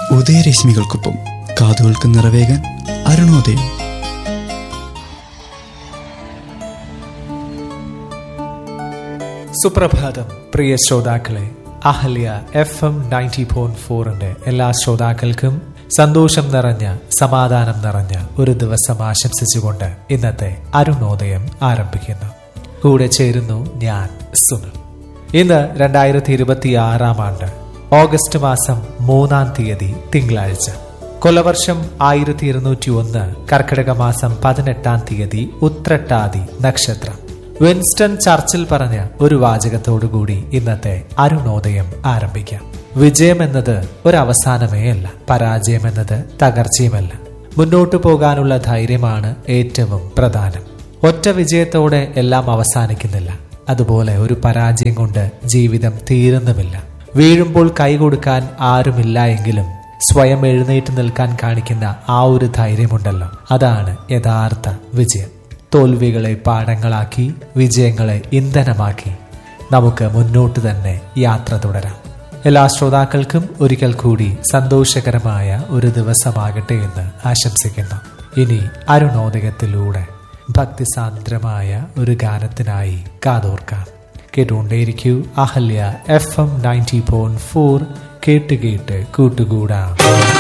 ഉദയരശ്മികൾക്കൊപ്പം കാതുകൾക്ക് നിറവേകാൻ അരുണോദയം സുപ്രഭാതം പ്രിയ ശ്രോതാക്കളെ Ahalya F M ninety point ഫോറിന്റെ എല്ലാ ശ്രോതാക്കൾക്കും സന്തോഷം നിറഞ്ഞ സമാധാനം നിറഞ്ഞ ഒരു ദിവസം ആശംസിച്ചുകൊണ്ട് ഇന്നത്തെ അരുണോദയം ആരംഭിക്കുന്നു കൂടെ ചേരുന്നു ഞാൻ സുനിൽ ഇന്ന് രണ്ടായിരത്തി ഇരുപത്തി ആറാം ആണ്ട് ഓഗസ്റ്റ് മാസം മൂന്നാം തീയതി തിങ്കളാഴ്ച കൊലവർഷം ആയിരത്തി ഇരുന്നൂറ്റി ഒന്ന് കർക്കിടക മാസം പതിനെട്ടാം തീയതി ഉത്രട്ടാതി നക്ഷത്രം വിൻസ്റ്റൺ ചർച്ചിൽ പറഞ്ഞ ഒരു വാചകത്തോടുകൂടി ഇന്നത്തെ അരുണോദയം ആരംഭിക്കാം വിജയം എന്നത് ഒരു അവസാനമേ അല്ല പരാജയം എന്നത് തകർച്ചയുമല്ല മുന്നോട്ടു പോകാനുള്ള ധൈര്യമാണ് ഏറ്റവും പ്രധാനം ഒറ്റ വിജയത്തോടെ എല്ലാം അവസാനിക്കുന്നില്ല അതുപോലെ ഒരു പരാജയം കൊണ്ട് ജീവിതം തീരുന്നുമില്ല വീഴുമ്പോൾ കൈകൊടുക്കാൻ ആരുമില്ല എങ്കിലും സ്വയം എഴുന്നേറ്റ് നിൽക്കാൻ കാണിക്കുന്ന ആ ഒരു ധൈര്യമുണ്ടല്ലോ അതാണ് യഥാർത്ഥ വിജയം തോൽവികളെ പാഠങ്ങളാക്കി വിജയങ്ങളെ ഇന്ധനമാക്കി നമുക്ക് മുന്നോട്ട് തന്നെ യാത്ര തുടരാം എല്ലാ ശ്രോതാക്കൾക്കും ഒരിക്കൽ കൂടി സന്തോഷകരമായ ഒരു ദിവസമാകട്ടെ എന്ന് ആശംസിക്കുന്നു ഇനി അരുണോദയത്തിലൂടെ ഭക്തിസാന്ദ്രമായ ഒരു ഗാനത്തിനായി കാതോർക്കാം കേട്ടുകൊണ്ടേയിരിക്കൂ Ahalya F M ninety point four കേട്ട് കേട്ട് കൂട്ടുകൂടാം